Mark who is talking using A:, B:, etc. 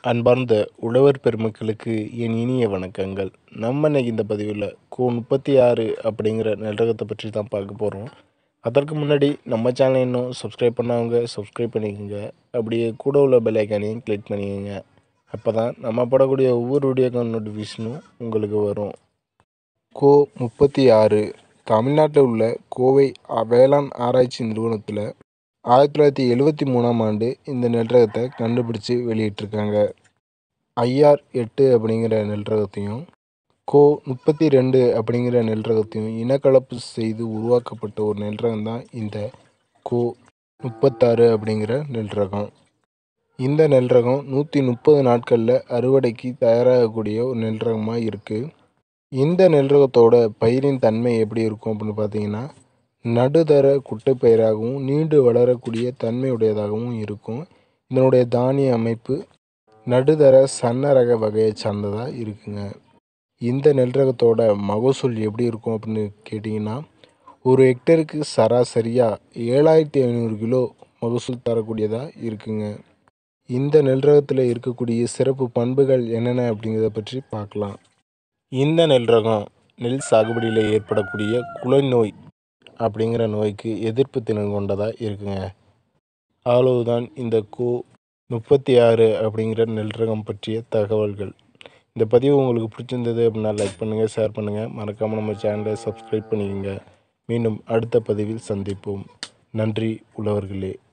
A: அன்பார்ந்த உழவர் பெருமக்களுக்கு என் இனிய வணக்கங்கள் நம்ம இன்னைக்கு இந்த பதிவில் கோ முப்பத்தி ஆறு அப்படிங்கிற நெல் ரகத்தை பற்றி தான் பார்க்க போகிறோம் அதற்கு முன்னாடி நம்ம சேனலை இன்னும் சப்ஸ்கிரைப் பண்ணவங்க சப்ஸ்கிரைப் பண்ணிக்கோங்க அப்படியே கூட உள்ள பெல் ஐக்கானையும் கிளிக் பண்ணிக்கோங்க அப்போ தான் நம்ம போடக்கூடிய ஒவ்வொரு வீடியோ நோட்டிஃபிகேஷனும் உங்களுக்கு வரும் கோ முப்பத்தி ஆறு தமிழ்நாட்டில் உள்ள கோவை அ- வேளாண் ஆராய்ச்சி நிறுவனத்தில் ஆயிரத்தி தொள்ளாயிரத்தி எழுவத்தி மூணாம் ஆண்டு இந்த நெல் ரகத்தை கண்டுபிடிச்சு வெளியிட்டிருக்காங்க ஐஆர் எட்டு அப்படிங்கிற நெல் ரகத்தையும் கோ முப்பத்தி ரெண்டு அப்படிங்கிற நெல் ரகத்தையும் இனக்கலப்பு செய்து உருவாக்கப்பட்ட ஒரு நெல் ரகம் தான் இந்த கோ முப்பத்தாறு அப்படிங்கிற நெல் ரகம் இந்த நெல் ரகம் நூற்றி முப்பது நாட்களில் அறுவடைக்கு தயாராகக்கூடிய ஒரு நெல் ரகமாக இருக்குது இந்த நெல் ரகத்தோட பயிரின் தன்மை எப்படி இருக்கும் அப்படின்னு பார்த்தீங்கன்னா நடுதர குட்டைப்பயிராகவும் நீண்டு வளரக்கூடிய தன்மையுடையதாகவும் இருக்கும் இதனுடைய தானிய அமைப்பு நடுதர சன்ன ரக வகையை சார்ந்ததாக இருக்குங்க இந்த நெல் ரகத்தோட மகசூல் எப்படி இருக்கும் அப்படின்னு கேட்டிங்கன்னா ஒரு ஹெக்டருக்கு சராசரியாக ஏழாயிரத்தி ஐநூறு கிலோ மகசூல் தரக்கூடியதாக இருக்குங்க இந்த நெல் ரகத்தில் இருக்கக்கூடிய சிறப்பு பண்புகள் என்னென்ன அப்படிங்கிறத பற்றி பார்க்கலாம் இந்த நெல் ரகம் நெல் சாகுபடியில் ஏற்படக்கூடிய குலை நோய் அப்படிங்கிற நோய்க்கு எதிர்ப்பு திறன் கொண்டதாக இருக்குங்க அவ்வளவுதான் இந்த கோ முப்பத்தி ஆறு அப்படிங்கிற நெல் ரகம் பற்றிய தகவல்கள் இந்த பதிவு உங்களுக்கு பிடிச்சிருந்தது அப்படின்னா லைக் பண்ணுங்கள் ஷேர் பண்ணுங்கள் மறக்காமல் நம்ம சேனலை சப்ஸ்கிரைப் பண்ணிக்கோங்க மீண்டும் அடுத்த பதிவில் சந்திப்போம் நன்றி உழவர்களே